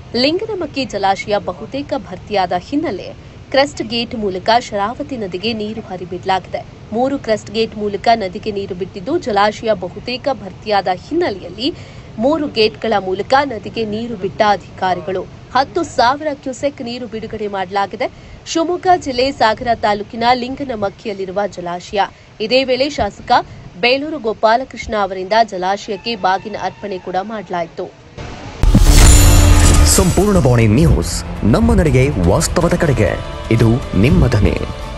ಲಿಂಗನಮಕ್ಕಿ ಜಲಾಶಯ ಬಹುತೇಕ ಭರ್ತಿಯಾದ ಹಿನ್ನೆಲೆ ಕ್ರೆಸ್ಟ್ ಗೇಟ್ ಮೂಲಕ ಶರಾವತಿ ನದಿಗೆ ನೀರು ಹರಿಬಿಡಲಾಗಿದೆ ಮೂರು ಕ್ರೆಸ್ಟ್ ಗೇಟ್ ಮೂಲಕ ನದಿಗೆ ನೀರು ಬಿಟ್ಟಿದ್ದು ಜಲಾಶಯ ಬಹುತೇಕ ಭರ್ತಿಯಾದ ಹಿನ್ನೆಲೆಯಲ್ಲಿ ಮೂರು ಗೇಟ್ಗಳ ಮೂಲಕ ನದಿಗೆ ನೀರು ಬಿಟ್ಟ ಅಧಿಕಾರಿಗಳು ಹತ್ತು ಸಾವಿರ ಕ್ಯೂಸೆಕ್ ನೀರು ಬಿಡುಗಡೆ ಮಾಡಲಾಗಿದೆ ಶಿವಮೊಗ್ಗ ಜಿಲ್ಲೆ ಸಾಗರ ತಾಲೂಕಿನ ಲಿಂಗನಮಕ್ಕಿಯಲ್ಲಿರುವ ಜಲಾಶಯ ಇದೇ ವೇಳೆ ಶಾಸಕ ಬೇಲೂರು ಗೋಪಾಲಕೃಷ್ಣ ಅವರಿಂದ ಜಲಾಶಯಕ್ಕೆ ಬಾಗಿನ ಅರ್ಪಣೆ ಕೂಡ ಮಾಡಲಾಯಿತು ಸಂಪೂರ್ಣ ಬಾಣಿ ನ್ಯೂಸ್ ನಮ್ಮ ನಡೆಗೆ ವಾಸ್ತವದ ಕಡೆಗೆ ಇದು ನಿಮ್ಮ ಧ್ವನಿ